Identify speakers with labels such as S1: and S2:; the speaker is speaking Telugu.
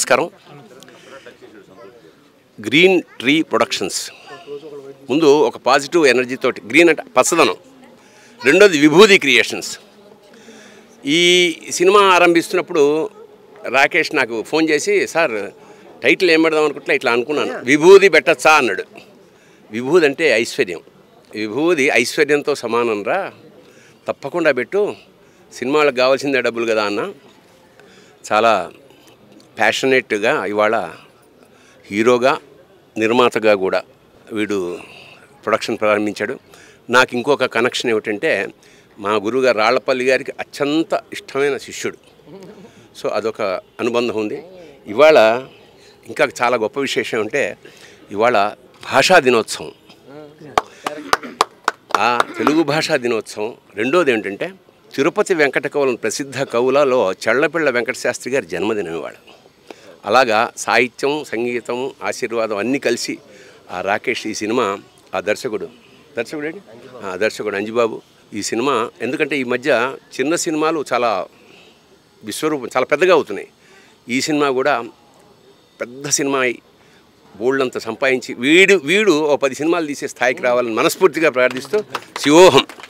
S1: నమస్కారం గ్రీన్ ట్రీ ప్రొడక్షన్స్ ముందు ఒక పాజిటివ్ ఎనర్జీ తోటి గ్రీన్ అంటే పచ్చదనం రెండోది విభూది క్రియేషన్స్ ఈ సినిమా ఆరంభిస్తున్నప్పుడు రాకేష్ నాకు ఫోన్ చేసి సార్ టైటిల్ ఏం పెడదాం అనుకుంటే ఇట్లా అనుకున్నాను విభూది పెట్టచ్చా అన్నాడు విభూది అంటే ఐశ్వర్యం విభూది ఐశ్వర్యంతో సమానం రా తప్పకుండా పెట్టు సినిమాలకు కావాల్సిందే డబ్బులు కదా అన్న చాలా ప్యాషనేట్గా ఇవాళ హీరోగా నిర్మాతగా కూడా వీడు ప్రొడక్షన్ ప్రారంభించాడు నాకు ఇంకొక కనెక్షన్ ఏమిటంటే మా గురువుగారు రాళ్లపల్లి గారికి అత్యంత ఇష్టమైన శిష్యుడు సో అదొక అనుబంధం ఉంది ఇవాళ ఇంకా చాలా గొప్ప విశేషం అంటే ఇవాళ భాషా దినోత్సవం ఆ తెలుగు భాషా దినోత్సవం రెండోది ఏంటంటే తిరుపతి వెంకట కవులను ప్రసిద్ధ కవులలో చళ్ళపిళ్ళ వెంకట శాస్త్రి గారి జన్మదినం ఇవాళ అలాగా సాహిత్యం సంగీతం ఆశీర్వాదం అన్నీ కలిసి ఆ రాకేష్ ఈ సినిమా ఆ దర్శకుడు దర్శకుడు ఏంటి ఆ దర్శకుడు అంజిబాబు ఈ సినిమా ఎందుకంటే ఈ మధ్య చిన్న సినిమాలు చాలా విశ్వరూపం చాలా పెద్దగా అవుతున్నాయి ఈ సినిమా కూడా పెద్ద సినిమా అయి బోల్డంత సంపాదించి వీడు వీడు ఓ పది సినిమాలు తీసే స్థాయికి రావాలని మనస్ఫూర్తిగా ప్రార్థిస్తూ శివోహం